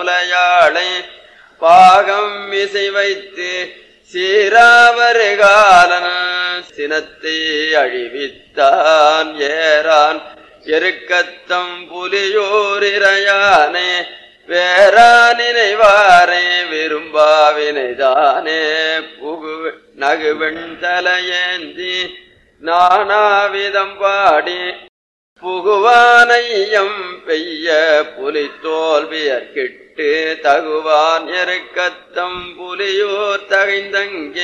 முலையாளை பாகம் இசை வைத்து சீராவரு காலன் சினத்தை அழிவித்தான் ஏறான் எருக்கத்தம் புலியோரிரையானே வேறா நினைவாரே விரும்பாவினைதானே புகு நகுவெண் தலையேந்தி நானாவிதம் பாடி புகுவானையம் பெய்ய புலி தோல்வியற்கிட்டு தகுவான் எருக்கத்தம் புலியோர் தகைந்தங்கே